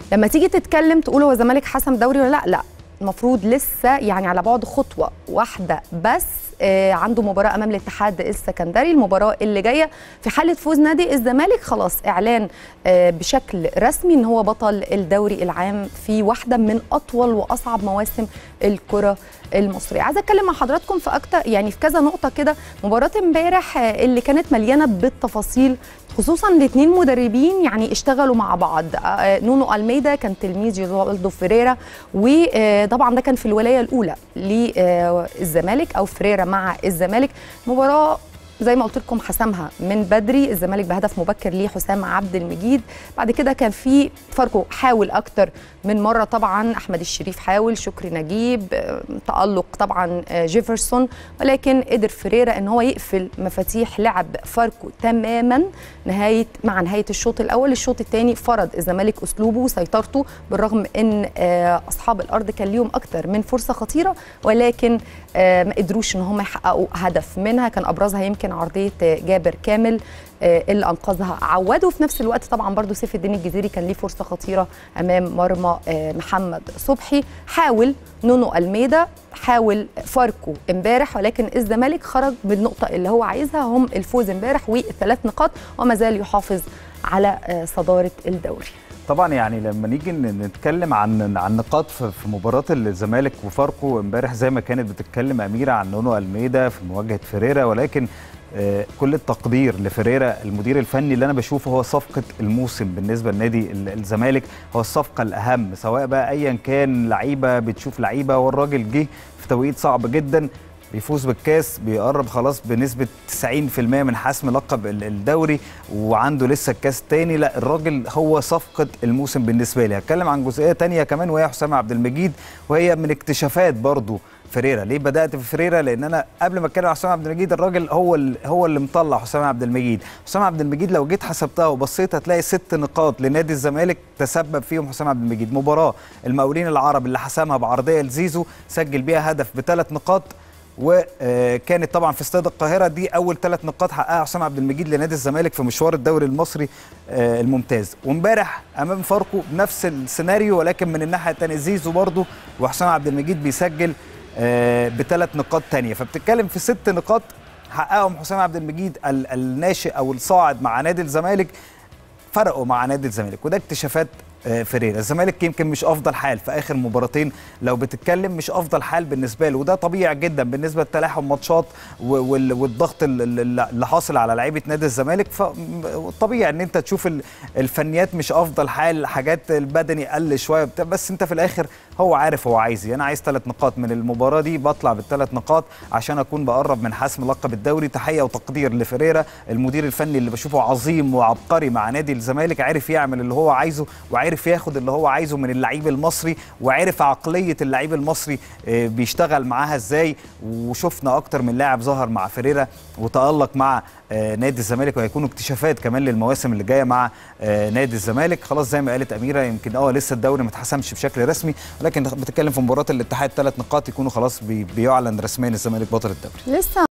لما تيجي تتكلم تقول هو الزمالك حسم دوري ولا لا لا المفروض لسه يعني على بعد خطوه واحده بس آه عنده مباراه امام الاتحاد السكندري المباراه اللي جايه في حاله فوز نادي الزمالك خلاص اعلان آه بشكل رسمي ان هو بطل الدوري العام في واحده من اطول واصعب مواسم الكره المصريه عايزه اتكلم مع حضراتكم في اكتر يعني في كذا نقطه كده مباراه امبارح آه اللي كانت مليانه بالتفاصيل خصوصا الاثنين مدربين يعني اشتغلوا مع بعض آه نونو الميدا كان تلميذ جيزالدو فيريرا وطبعا ده كان في الولايه الاولى للزمالك او فريرا مع الزمالك مباراه زي ما قلت لكم حسمها من بدري الزمالك بهدف مبكر ليه حسام عبد المجيد بعد كده كان في فاركو حاول اكتر من مره طبعا احمد الشريف حاول شكري نجيب تالق طبعا جيفرسون ولكن قدر فريرا ان هو يقفل مفاتيح لعب فاركو تماما نهايه مع نهايه الشوط الاول الشوط الثاني فرض الزمالك اسلوبه وسيطرته بالرغم ان اصحاب الارض كان ليهم اكتر من فرصه خطيره ولكن ما قدروش ان هم يحققوا هدف منها كان ابرزها يمكن عرضيه جابر كامل اللي انقذها عوده وفي نفس الوقت طبعا برضو سيف الدين الجزيري كان ليه فرصه خطيره امام مرمى محمد صبحي حاول نونو الميدا حاول فاركو امبارح ولكن الزمالك خرج بالنقطه اللي هو عايزها هم الفوز امبارح والثلاث نقاط وما زال يحافظ على صداره الدوري طبعا يعني لما نيجي نتكلم عن عن نقاط في مباراه الزمالك وفاركو امبارح زي ما كانت بتتكلم اميره عن نونو الميدا في مواجهه فيريرا ولكن كل التقدير لفريرا المدير الفني اللي انا بشوفه هو صفقه الموسم بالنسبه لنادي الزمالك هو الصفقه الاهم سواء بقى ايا كان لعيبه بتشوف لعيبه والراجل جه في توقيت صعب جدا بيفوز بالكاس بيقرب خلاص بنسبه 90% من حسم لقب الدوري وعنده لسه الكاس الثاني لا الراجل هو صفقه الموسم بالنسبه لي هتكلم عن جزئيه ثانيه كمان وهي حسام عبد المجيد وهي من اكتشافات برضو فريرا ليه بدات في فريرا لان انا قبل ما اتكلم عن حسام عبد المجيد الراجل هو اللي هو اللي مطلع حسام عبد المجيد حسام عبد المجيد لو جيت حسبتها وبصيت هتلاقي ست نقاط لنادي الزمالك تسبب فيهم حسام عبد المجيد مباراه المقاولين العرب اللي حسمها بعرضيه لزيزو سجل بيها هدف بثلاث نقاط وكانت طبعا في استاد القاهره دي اول ثلاث نقاط حققها حسام عبد المجيد لنادي الزمالك في مشوار الدوري المصري الممتاز وامبارح امام فاركو نفس السيناريو ولكن من الناحيه الثانيه زيزو برضه وحسام عبد المجيد بيسجل بثلاث نقاط ثانيه فبتتكلم في ست نقاط حققهم حسام عبد المجيد الناشئ او الصاعد مع نادي الزمالك فرقوا مع نادي الزمالك وده اكتشافات فريرا الزمالك يمكن مش افضل حال في اخر مباراتين لو بتتكلم مش افضل حال بالنسبه له وده طبيعي جدا بالنسبه لتلاحم ماتشات والضغط اللي حاصل على لعيبه نادي الزمالك فطبيعي ان انت تشوف الفنيات مش افضل حال حاجات البدني قل شويه بس انت في الاخر هو عارف هو عايز ايه انا عايز ثلاث نقاط من المباراه دي بطلع بالثلاث نقاط عشان اكون بقرب من حسم لقب الدوري تحيه وتقدير لفريرا المدير الفني اللي بشوفه عظيم وعبقري مع نادي الزمالك عارف يعمل اللي هو عايزه وعارف ياخد اللي هو عايزه من اللعيب المصري وعارف عقليه اللعيب المصري بيشتغل معاها ازاي وشفنا اكتر من لاعب ظهر مع فريرا وتالق مع نادي الزمالك وهيكونوا اكتشافات كمان للمواسم اللي جايه مع نادي الزمالك خلاص زي ما قالت اميره يمكن اه لسه الدوري ما اتحسمش بشكل رسمي ولكن بتتكلم في مباراه الاتحاد ثلاث نقاط يكونوا خلاص بيعلن رسميا الزمالك بطل الدوري لسه